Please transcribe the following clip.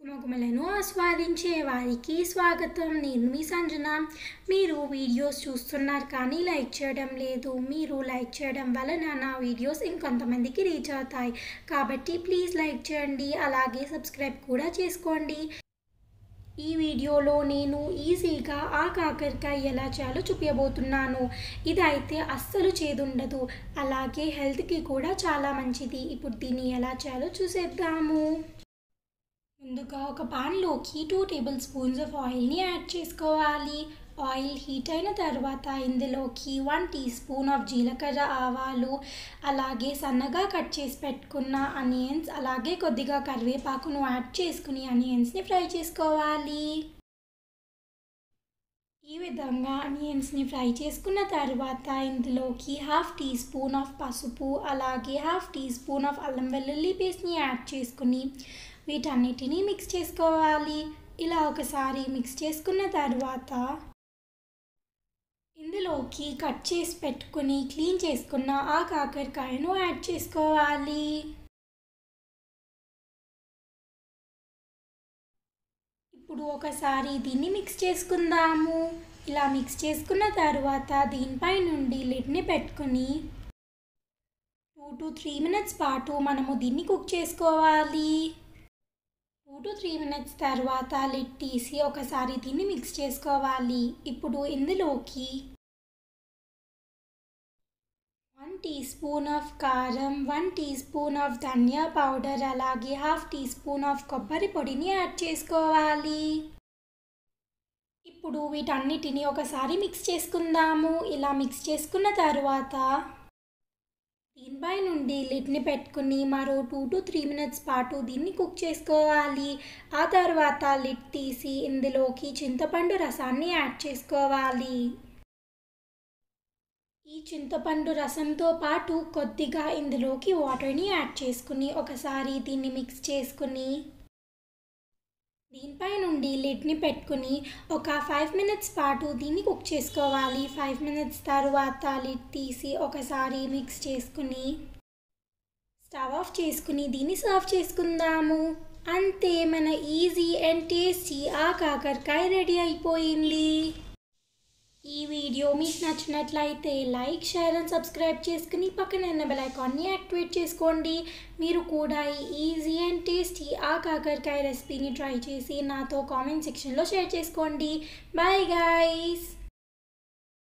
గుమగుమలను ఆస్వాదించే వారికి స్వాగతం నేను మీ సంజన మీరు వీడియోస్ చూస్తున్నారు కానీ లైక్ చేయడం లేదు మీరు లైక్ చేయడం వలన నా వీడియోస్ ఇంకొంతమందికి రీచ్ అవుతాయి కాబట్టి ప్లీజ్ లైక్ చేయండి అలాగే సబ్స్క్రైబ్ కూడా చేసుకోండి ఈ వీడియోలో నేను ఈజీగా ఆ కాకరకాయ ఎలా చేయాలో చూపించబోతున్నాను ఇదైతే అస్సలు చేదుండదు అలాగే హెల్త్కి కూడా చాలా మంచిది ఇప్పుడు దీన్ని ఎలా చేయాలో చూసేద్దాము ముందుగా ఒక పాన్లోకి టూ టేబుల్ స్పూన్స్ ఆఫ్ ఆయిల్ని యాడ్ చేసుకోవాలి ఆయిల్ హీట్ అయిన తర్వాత ఇందులోకి వన్ టీ స్పూన్ ఆఫ్ జీలకర్ర ఆవాలు అలాగే సన్నగా కట్ చేసి పెట్టుకున్న అనియన్స్ అలాగే కొద్దిగా కరివేపాకును యాడ్ చేసుకుని అనియన్స్ని ఫ్రై చేసుకోవాలి ఈ విధంగా ఆనియన్స్ని ఫ్రై చేసుకున్న తర్వాత ఇందులోకి హాఫ్ టీ స్పూన్ ఆఫ్ పసుపు అలాగే హాఫ్ టీ స్పూన్ ఆఫ్ అల్లం వెల్లుల్లి పేస్ట్ని యాడ్ చేసుకుని వీటన్నిటిని మిక్స్ చేసుకోవాలి ఇలా ఒకసారి మిక్స్ చేసుకున్న తర్వాత ఇందులోకి కట్ చేసి పెట్టుకుని క్లీన్ చేసుకున్న ఆ కాకరకాయను యాడ్ చేసుకోవాలి ఇప్పుడు ఒకసారి దీన్ని మిక్స్ చేసుకుందాము ఇలా మిక్స్ చేసుకున్న తర్వాత దీనిపై నుండి లిడ్ని పెట్టుకుని టూ టు త్రీ మినిట్స్ పాటు మనము దీన్ని కుక్ చేసుకోవాలి టూ టు త్రీ మినిట్స్ తర్వాత లిడ్ తీసి ఒకసారి దీన్ని మిక్స్ చేసుకోవాలి ఇప్పుడు ఇందులోకి వన్ టీ స్పూన్ ఆఫ్ కారం వన్ టీ స్పూన్ ఆఫ్ ధనియా పౌడర్ అలాగే హాఫ్ టీ స్పూన్ ఆఫ్ కొబ్బరి పొడిని యాడ్ చేసుకోవాలి ఇప్పుడు వీటన్నిటిని ఒకసారి మిక్స్ చేసుకుందాము ఇలా మిక్స్ చేసుకున్న తర్వాత దీనిపై నుండి లిడ్ని పెట్టుకుని మరో టూ టు త్రీ మినిట్స్ పాటు దీన్ని కుక్ చేసుకోవాలి ఆ తర్వాత లిడ్ తీసి ఇందులోకి చింతపండు రసాన్ని యాడ్ చేసుకోవాలి ఈ చింతపండు రసంతో పాటు కొద్దిగా ఇందులోకి వాటర్ని యాడ్ చేసుకుని ఒకసారి దీన్ని మిక్స్ చేసుకుని దీనిపై నుండి లిడ్ని పెట్టుకుని ఒక ఫైవ్ మినిట్స్ పాటు దీన్ని కుక్ చేసుకోవాలి ఫైవ్ మినిట్స్ తర్వాత లిడ్ తీసి ఒకసారి మిక్స్ చేసుకుని స్టవ్ ఆఫ్ చేసుకుని దీన్ని సర్వ్ చేసుకుందాము అంతే మన ఈజీ అండ్ టేస్టీ ఆ కాకరకాయ రెడీ అయిపోయింది ఈ వీడియో మీకు నచ్చినట్లయితే లైక్ షేర్ అండ్ సబ్స్క్రైబ్ చేసుకుని పక్కన ఉన్న బెల్ ఐకాన్ని యాక్టివేట్ చేసుకోండి మీరు కూడా ఈ ఈజీ అండ్ టేస్టీ ఆ కాకరకాయ రెసిపీని ట్రై చేసి నాతో కామెంట్ సెక్షన్లో షేర్ చేసుకోండి బాయ్ గాయస్